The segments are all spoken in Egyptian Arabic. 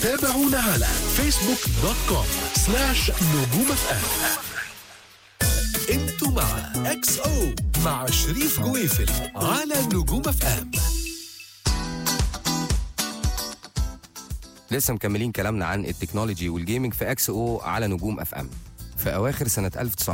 تابعونا على فيسبوك دوت كوم سلاش نجوم اف ام انتوا مع اكس او مع شريف جويفل على نجوم اف ام لسه مكملين كلامنا عن التكنولوجي والجيمنج في اكس او على نجوم اف ام في اواخر سنه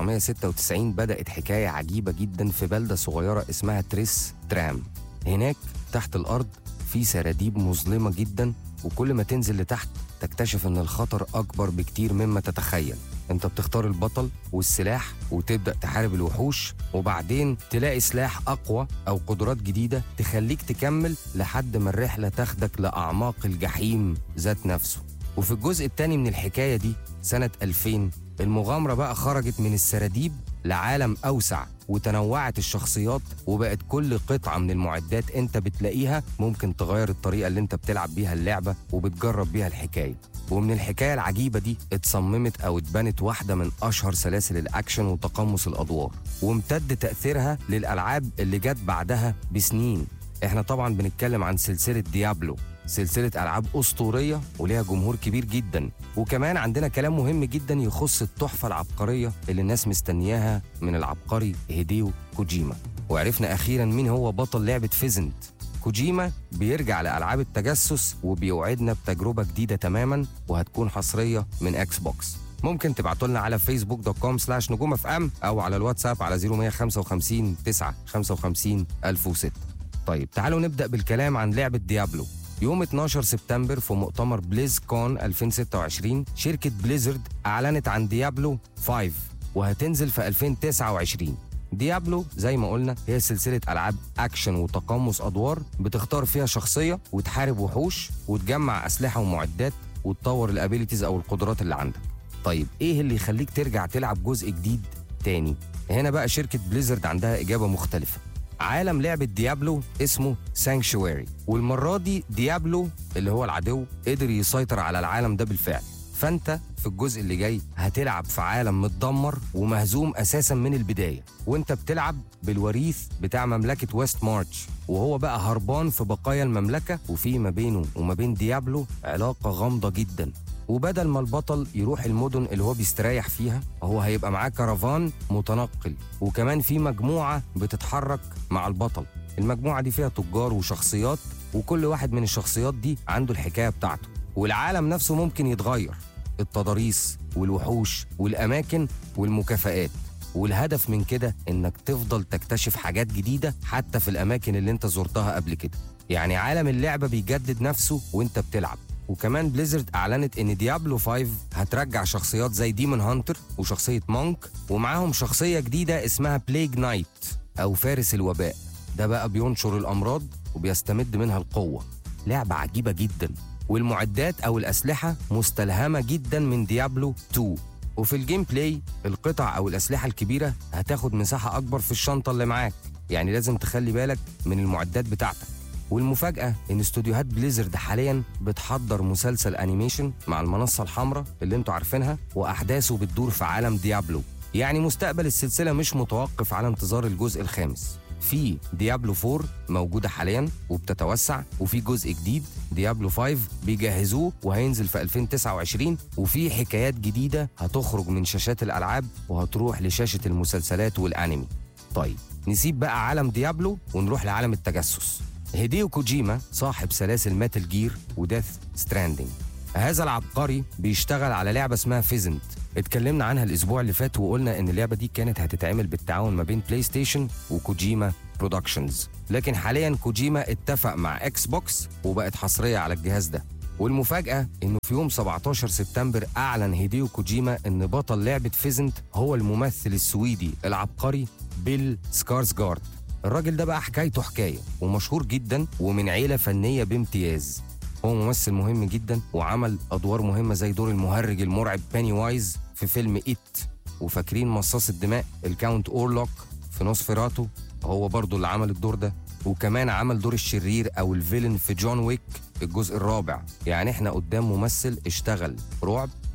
1996 بدات حكايه عجيبه جدا في بلده صغيره اسمها تريس ترام هناك تحت الارض في سراديب مظلمه جدا وكل ما تنزل لتحت تكتشف ان الخطر اكبر بكتير مما تتخيل انت بتختار البطل والسلاح وتبدا تحارب الوحوش وبعدين تلاقي سلاح اقوى او قدرات جديده تخليك تكمل لحد ما الرحله تاخدك لاعماق الجحيم ذات نفسه وفي الجزء الثاني من الحكايه دي سنه 2000 المغامره بقى خرجت من السراديب لعالم اوسع وتنوعت الشخصيات وبقت كل قطعه من المعدات انت بتلاقيها ممكن تغير الطريقه اللي انت بتلعب بيها اللعبه وبتجرب بيها الحكايه ومن الحكايه العجيبه دي اتصممت او اتبنت واحده من اشهر سلاسل الاكشن وتقمص الادوار وامتد تاثيرها للالعاب اللي جت بعدها بسنين احنا طبعا بنتكلم عن سلسله ديابلو سلسلة ألعاب أسطورية وليها جمهور كبير جدا وكمان عندنا كلام مهم جدا يخص التحفة العبقرية اللي الناس مستنياها من العبقري هيديو كوجيما وعرفنا أخيرا مين هو بطل لعبة فيزنت كوجيما بيرجع لألعاب التجسس وبيوعدنا بتجربة جديدة تماما وهتكون حصرية من اكس بوكس ممكن تبعتوا لنا على فيسبوك دوت كوم سلاش نجوم اف ام او على الواتساب على 0155 9 55 1006 طيب تعالوا نبدا بالكلام عن لعبه ديابلو يوم 12 سبتمبر في مؤتمر بليز كون 2026 شركة بليزرد أعلنت عن ديابلو 5 وهتنزل في 2029 ديابلو زي ما قلنا هي سلسلة ألعاب أكشن وتقمص أدوار بتختار فيها شخصية وتحارب وحوش وتجمع أسلحة ومعدات وتطور الابيليتيز أو القدرات اللي عندك طيب إيه اللي يخليك ترجع تلعب جزء جديد تاني هنا بقى شركة بليزرد عندها إجابة مختلفة عالم لعبة ديابلو اسمه سانكشواري والمرة دي ديابلو اللي هو العدو قدر يسيطر على العالم ده بالفعل فانت في الجزء اللي جاي هتلعب في عالم متدمر ومهزوم اساسا من البدايه وانت بتلعب بالوريث بتاع مملكه ويست مارش وهو بقى هربان في بقايا المملكه وفي ما بينه وما بين ديابلو علاقه غامضه جدا وبدل ما البطل يروح المدن اللي هو بيستريح فيها هو هيبقى معاه كرفان متنقل وكمان في مجموعة بتتحرك مع البطل المجموعة دي فيها تجار وشخصيات وكل واحد من الشخصيات دي عنده الحكاية بتاعته والعالم نفسه ممكن يتغير التضاريس والوحوش والأماكن والمكافآت والهدف من كده انك تفضل تكتشف حاجات جديدة حتى في الأماكن اللي انت زرتها قبل كده يعني عالم اللعبة بيجدد نفسه وانت بتلعب وكمان بليزرد اعلنت ان ديابلو 5 هترجع شخصيات زي ديمون هانتر وشخصيه مونك ومعاهم شخصيه جديده اسمها بليج نايت او فارس الوباء ده بقى بينشر الامراض وبيستمد منها القوه لعبه عجيبه جدا والمعدات او الاسلحه مستلهمه جدا من ديابلو 2 وفي الجيم بلاي القطع او الاسلحه الكبيره هتاخد مساحه اكبر في الشنطه اللي معاك يعني لازم تخلي بالك من المعدات بتاعتك والمفاجأة إن استوديوهات بليزرد حاليا بتحضر مسلسل أنيميشن مع المنصة الحمراء اللي انتوا عارفينها وأحداثه بتدور في عالم ديابلو يعني مستقبل السلسلة مش متوقف على انتظار الجزء الخامس في ديابلو 4 موجودة حاليا وبتتوسع وفي جزء جديد ديابلو 5 بيجهزوه وهينزل في 2029 وفي حكايات جديدة هتخرج من شاشات الألعاب وهتروح لشاشة المسلسلات والأنمي طيب نسيب بقى عالم ديابلو ونروح لعالم التجسس هيديو كوجيما صاحب سلاسل ميتال جير وديث ستراندنج هذا العبقري بيشتغل على لعبه اسمها فيزنت اتكلمنا عنها الاسبوع اللي فات وقلنا ان اللعبه دي كانت هتتعمل بالتعاون ما بين بلاي ستيشن وكوجيما برودكشنز لكن حاليا كوجيما اتفق مع اكس بوكس وبقت حصريه على الجهاز ده والمفاجأة إنه في يوم 17 سبتمبر أعلن هيديو كوجيما إن بطل لعبة فيزنت هو الممثل السويدي العبقري بيل سكارسجارد الراجل ده بقى حكايته حكاية ومشهور جدا ومن عيلة فنية بامتياز هو ممثل مهم جدا وعمل أدوار مهمة زي دور المهرج المرعب باني وايز في فيلم إيت وفاكرين مصاص الدماء الكاونت أورلوك في نوسفيراتو هو برضه اللي عمل الدور ده وكمان عمل دور الشرير أو الفيلن في جون ويك الجزء الرابع يعني احنا قدام ممثل اشتغل رعب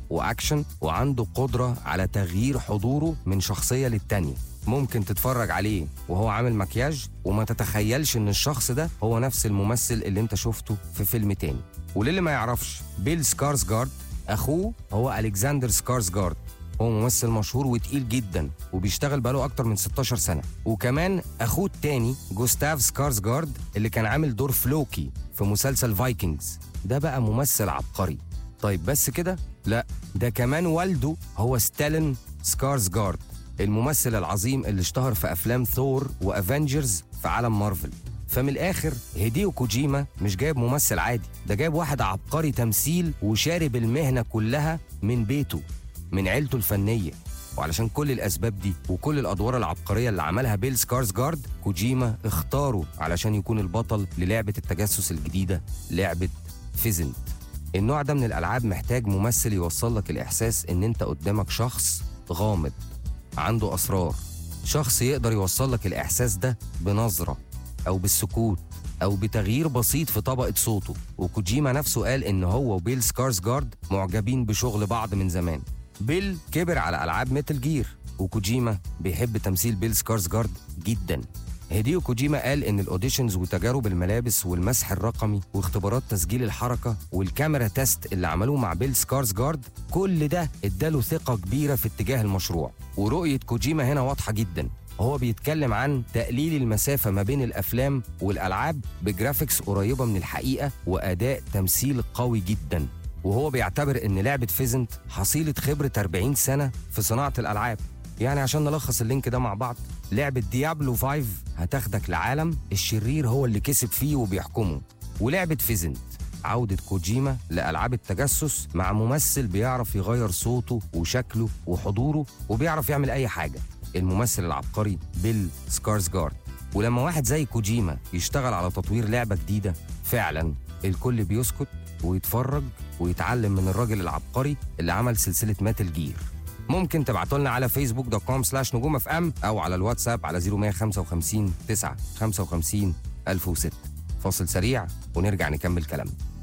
واكشن وعنده قدره على تغيير حضوره من شخصيه للتانيه ممكن تتفرج عليه وهو عامل مكياج وما تتخيلش ان الشخص ده هو نفس الممثل اللي انت شفته في فيلم تاني وللي ما يعرفش بيل سكارسجارد اخوه هو الكسندر سكارسجارد هو ممثل مشهور وتقيل جدا وبيشتغل بقاله اكتر من 16 سنه وكمان اخوه التاني جوستاف سكارسجارد اللي كان عامل دور فلوكي في مسلسل فايكنجز ده بقى ممثل عبقري طيب بس كده لا ده كمان والده هو ستالين سكارسجارد الممثل العظيم اللي اشتهر في افلام ثور وافنجرز في عالم مارفل فمن الاخر هيديو كوجيما مش جايب ممثل عادي ده جايب واحد عبقري تمثيل وشارب المهنه كلها من بيته من عيلته الفنيه وعلشان كل الاسباب دي وكل الادوار العبقريه اللي عملها بيل سكارسجارد كوجيما اختاره علشان يكون البطل للعبه التجسس الجديده لعبه فيزنت النوع ده من الالعاب محتاج ممثل يوصل لك الاحساس ان انت قدامك شخص غامض عنده اسرار شخص يقدر يوصل لك الاحساس ده بنظره او بالسكوت او بتغيير بسيط في طبقه صوته وكوجيما نفسه قال ان هو وبيل سكارسجارد معجبين بشغل بعض من زمان بيل كبر على العاب ميتال جير وكوجيما بيحب تمثيل بيل سكارسجارد جدا هيديو كوجيما قال ان الاوديشنز وتجارب الملابس والمسح الرقمي واختبارات تسجيل الحركه والكاميرا تيست اللي عملوه مع بيل سكارسجارد كل ده اداله ثقه كبيره في اتجاه المشروع ورؤيه كوجيما هنا واضحه جدا هو بيتكلم عن تقليل المسافة ما بين الأفلام والألعاب بجرافيكس قريبة من الحقيقة وأداء تمثيل قوي جدا وهو بيعتبر إن لعبة فيزنت حصيلة خبرة 40 سنة في صناعة الألعاب يعني عشان نلخص اللينك ده مع بعض لعبة ديابلو 5 هتاخدك لعالم الشرير هو اللي كسب فيه وبيحكمه ولعبة فيزنت عودة كوجيما لألعاب التجسس مع ممثل بيعرف يغير صوته وشكله وحضوره وبيعرف يعمل أي حاجة الممثل العبقري بيل سكارسجارد ولما واحد زي كوجيما يشتغل على تطوير لعبة جديدة فعلا الكل بيسكت ويتفرج ويتعلم من الراجل العبقري اللي عمل سلسلة ماتل جير ممكن تبعتوا لنا على فيسبوك دوت كوم سلاش نجوم اف ام او على الواتساب على 0155 9 55 1006 فاصل سريع ونرجع نكمل كلامنا